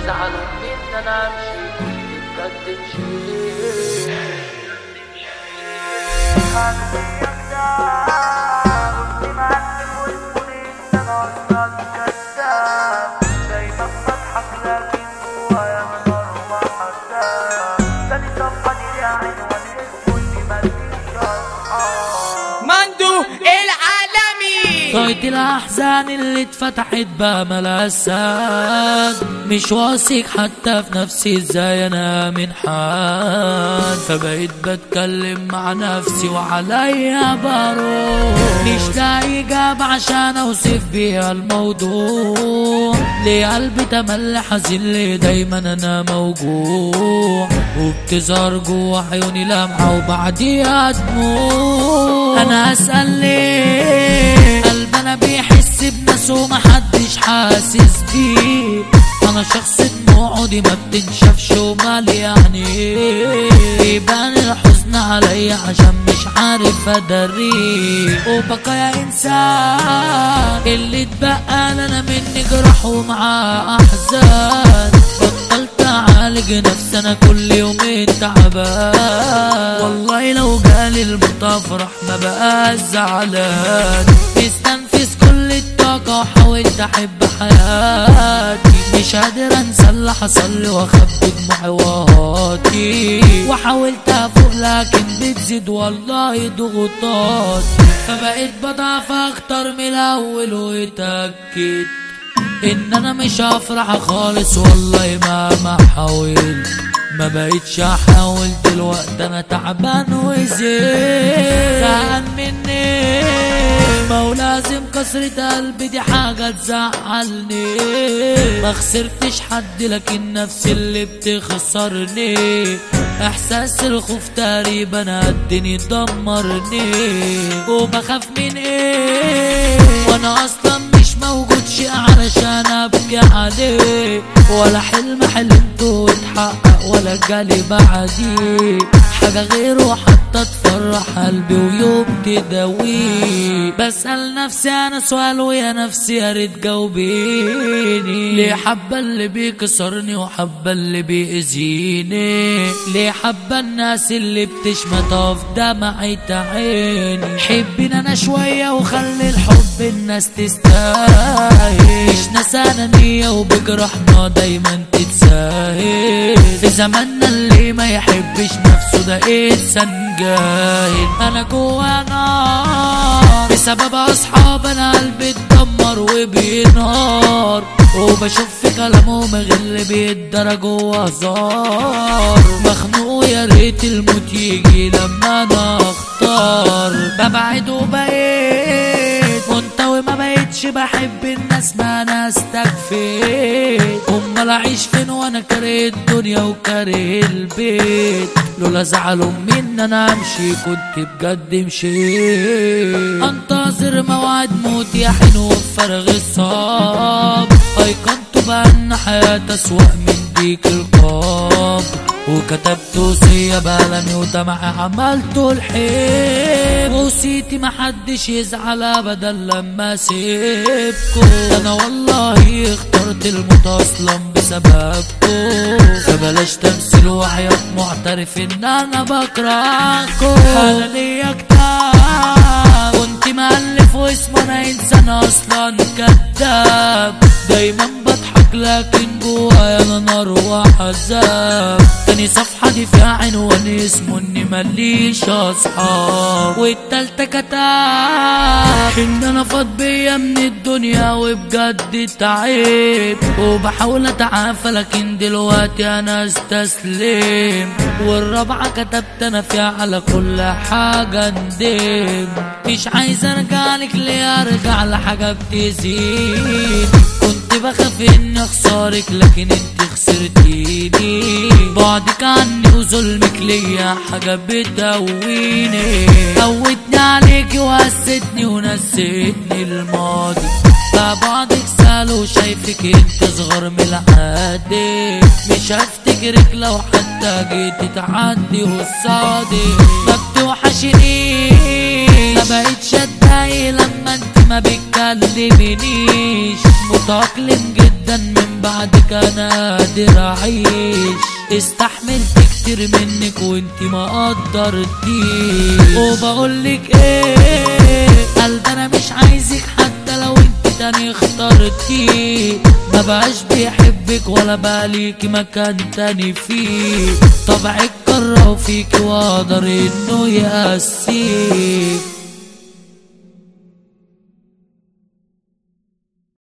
زعلوا مني انا امشي كنت بجد مشيت مندو العالمي طايت الأحزان اللي اتفتحت بأمل ساد مش واثق حتى في نفسي ازاي انا من حال فبقيت بتكلم مع نفسي وعليا بروح مش لاقي إجابة عشان اوصف بيها الموضوع ليه قلبي تملي حزين ليه دايما انا موجوع وبتظهر جوا عيوني لمعة وبعديها دموع انا اسأل ليه قلبنا بيحس بناس ومحدش حاسس بيه انا شخص دموعه دي ما بتنشفش ومال يعني يبان الحزن عليا عشان مش عارف ادريه وبقى يا انسان اللي اتبقى لنا مني جراح ومعاه احزان بطلت اعالج نفسي انا كل يومين تعبان والله لو جالي الموت افرح ما بقاش زعلان استنفذ كل الطاقة وحاولت احب حياتي مش قادر انسى اللي حصل لي واخبي دموعي وهاتي وحاولت افوق لكن بتزيد والله ضغوطات فبقيت بضعف اكتر من الاول واتاكد ان انا مش هفرح خالص والله مهما حاولت ما بقيتش احاول دلوقتي انا تعبان وزين زهقان مني ما هو لازم كسرة قلبي دي حاجة تزعلني ما خسرتش حد لكن نفسي اللي بتخسرني احساس الخوف تقريبا قدني دمرني وبخاف من ايه وانا اصلا مش موجود شيء علشان ابكي عليه ولا حلم حلمته واتحقق ولا جالي بعديه حاجة غيره حتى تفرح قلبي ويوم تداويه بسأل نفسي انا سؤال ويا نفسي يا ريت جاوبيني ليه حابة اللي بيكسرني وحابة اللي بيأذيني ليه حابة الناس اللي بتشمتها في دمعة عيني حبينا انا شوية وخلي الحب الناس تستاهل مش ناس انانية وبجرحنا دايما تتساهل في زماننا اللي ما يحبش نفسه ده انسان جاهل انا جوا نار بسبب اصحاب انا قلبي اتدمر وبينهار وبشوف في كلامهم غل بيتدرى جوا هزار مخنوق يا ريت الموت يجي لما انا اختار ببعد وبقيت منطوي ما بقيتش بحب الناس ما انا استكفيت امال اعيش فين وانا كاره الدنيا وكاره البيت لولا زعلوا مني انا امشي كنت بجد مشيت انتظر موعد موتي يا حين وفرغ الصاب ايقنت بان حياتي اسوأ من ديك القاب وكتبت وصية بقلمي ودمعي عملته الحب وصيتي محدش يزعل ابدا لما سيبكو انا والله اخترت الموت اصلا بسببكو فبلاش تمثيل وحياة معترف ان انا بكرهكو انا ليا كتاب كنت مألف واسمه انا انسان اصلا كذاب دايما بضحك لكن جوايا انا نار وحزاب تاني صفحة دي فيها عنوان اسمه اني ماليش اصحاب والتالتة كتاب ان انا فاض بيا من الدنيا وبجد تعبت وبحاول اتعافى لكن دلوقتي انا استسلم والرابعة كتبت انا فيها على كل حاجة ندم مش عايز ارجع لك ليه ارجع لحاجة بتزيد كنت بخاف اني اخسرك لكن انت خسرتيني بعدك عني وظلمك ليا حاجة بتدويني قوتني عليكي وهستني ونسيتني الماضي فبعدك سهل وشايفك انت صغر من العادي مش هفتكرك لو حتى جيت تعدي قصادي ما بتوحشنيش ما بقتش اتضايق لما انت ما بتكلمنيش متأقلم جدا من من بعدك انا قادر اعيش استحملت كتير منك وانت ما قدرتيش وبقولك ايه قلب انا مش عايزك حتى لو انت تاني اخترتي ما بقاش بيحبك ولا بقى ليكي مكان تاني فيه طبعك كره فيك واقدر انه يقسيك